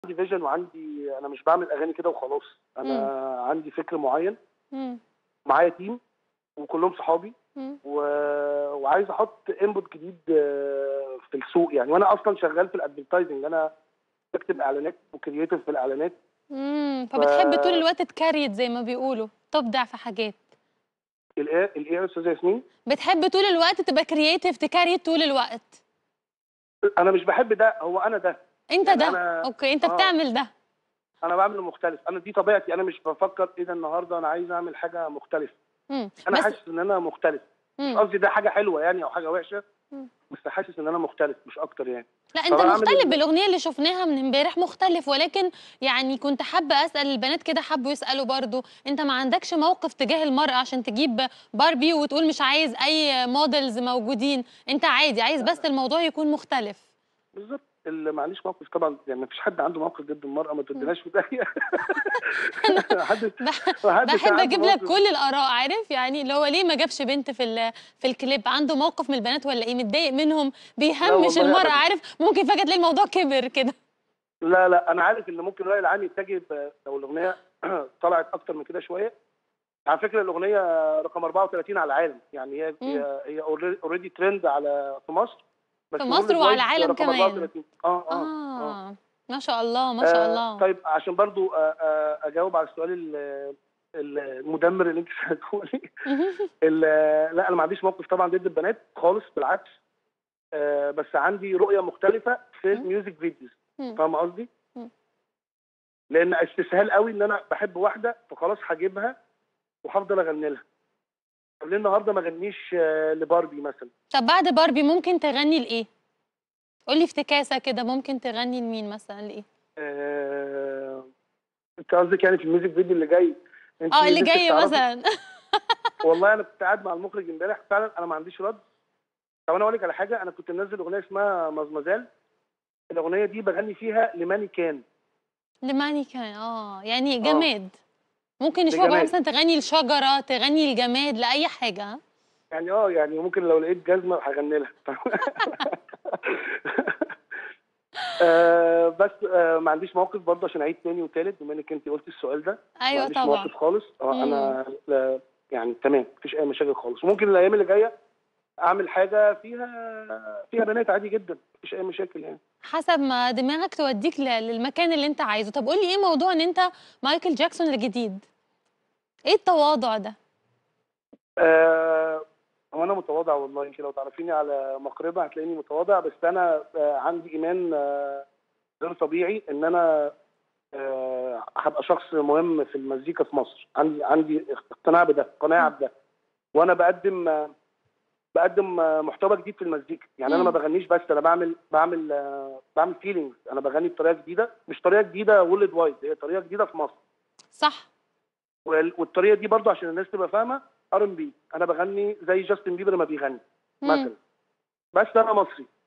عندي فيجن وعندي انا مش بعمل اغاني كده وخلاص انا عندي فكر معين إمم، معايا تيم وكلهم صحابي إمم. و... وعايز احط انبوت جديد آه، في السوق يعني وانا اصلا شغال في الادفرتايزنج انا بكتب اعلانات وكرييتيف في الاعلانات إمم، فبتحب طول الوقت تكريت زي ما بيقولوا، تبدع في حاجات. الايه الايه يا استاذه ياسمين بتحب طول الوقت تبقى creative تكريت طول الوقت. انا مش بحب ده هو انا ده أنت يعني ده، أنا- أوكي، أنت آه. بتعمل ده. انا بعمل مختلف انا دي طبيعتي انا مش بفكر ايه ده النهارده انا عايز اعمل حاجه مختلفه إمم، انا بس حاسس ان انا مختلف مش إمم، قصدي ده حاجه حلوه يعني او حاجه وحشه مم. بس حاسس ان انا مختلف مش اكتر يعني لأ أنت طب أنا أعمل مختلف ال- بالأغنية اللي شُفناها من امبارح مختلف، ولكن يعني كنت حابة أسأل البنات كده حبّوا يسألوا برضه، أنت ما عندكش موقف تجاه المرأة عشان تجيب باربي وتقول مش عايز أي models موجودين، أنت عادي عايز بس الموضوع يكون مختلف. بالظبط اللي معليش موقف طبعا يعني مفيش حد عنده موقف ضد المرأة ما توديناش في داهية محدش باح محدش باحب عنده أجيب لك موقف. كل الآراء عارف، يعني اللي هو ليه ما جابش بنت في ال في الكليب، عنده موقف من البنات والّا إيه، متضايق منهم، بيهمش والله المرأة أبداً. عارف، ممكن فجأة تلاقي الموضوع كبر كده. لا لا انا عارف ان ممكن الراي العام يتجه ب- لو الاغنيه طلعت اكتر من كده شويه على فكره الاغنيه رقم 34 على العالم يعني هي مم. هي هي اوريدي ترند على في مصر بس في World مصر وعلى Wide العالم رقم كمان. 34. اه اه, آه. آه، ما شاء الله، ما شاء آه، الله. طيب عشان برضو آه، آه، اجاوب على السؤال ال- ال- المدمر اللي انت سالته لي ال- لا انا ما عنديش موقف طبعا ضد البنات خالص بالعكس آه، بس عندي رؤيه مختلفه في مم. الميوزك فيديوز مم. فاهم قصدي؟ مم. لان استسهال قوي ان انا بحب واحده فخلاص هجيبها وهفضل اغني لها طب ليه النهارده ما اغنيش آه، لباربي مثلا؟ طب بعد باربي ممكن تغني لإيه؟ قُل لي افتكاسة كده ممكن تغني لمين مثلًا لإيه؟ آه، انت قصدك يعني في الميوزك فيديو اللي جاي انت آه، اللي نفسك جاي تعرفي- مثلًا. والله انا كنت قاعد مع المخرج امبارح فعلا انا ما عنديش رد طب انا اقول لك على حاجه انا كنت منزل اغنيه اسمها مزمزال الاغنيه دي بغني فيها لماني كان لمانيكان آه، يعني جماد. ممكن نشوفها بقى لجماد. مثلًا تغني لشجرة، تغني لجماد، لأي حاجة ها؟ يعني اه يعني ممكن لو لقيت جزمه هغني لها آه بس آه ما عنديش موقف برضه عشان اعيد تاني وتالت بما انك انت قلت السؤال ده ما أيوه عنديش طبعًا. موقف خالص اه انا لا يعني تمام مفيش اي مشاكل خالص وممكن الايام اللي جايه اعمل حاجه فيها فيها بنات عادي جدا مفيش اي مشاكل يعني حسب ما دماغك توديك ل للمكان اللي أنت عايزه. طب قُل لي إيه موضوع إن أنت مايكل جاكسون الجديد؟ إيه التواضع ده؟ آه هو انا متواضع والله يمكن لو تعرفيني على مقربه هتلاقيني متواضع بس انا آه عندي ايمان آه غير طبيعي ان انا آه هبقى شخص مهم في المزيكا في مصر عندي عندي اقتناع بده قناعه بده وانا بقدم آه بقدم آه محتوى جديد في المزيكا يعني انا ما مم. بغنيش بس انا بعمل بعمل آه بعمل فيلينجز انا بغني بطريقه جديده مش طريقه جديده وورلد وايد هي طريقه جديده في مصر صح. وال- والطريقه دي برضو عشان الناس تبقى فاهمه ار ام بي انا بغني زي جاستن بيبر ما بيغني إمم. مثلا بس انا مصري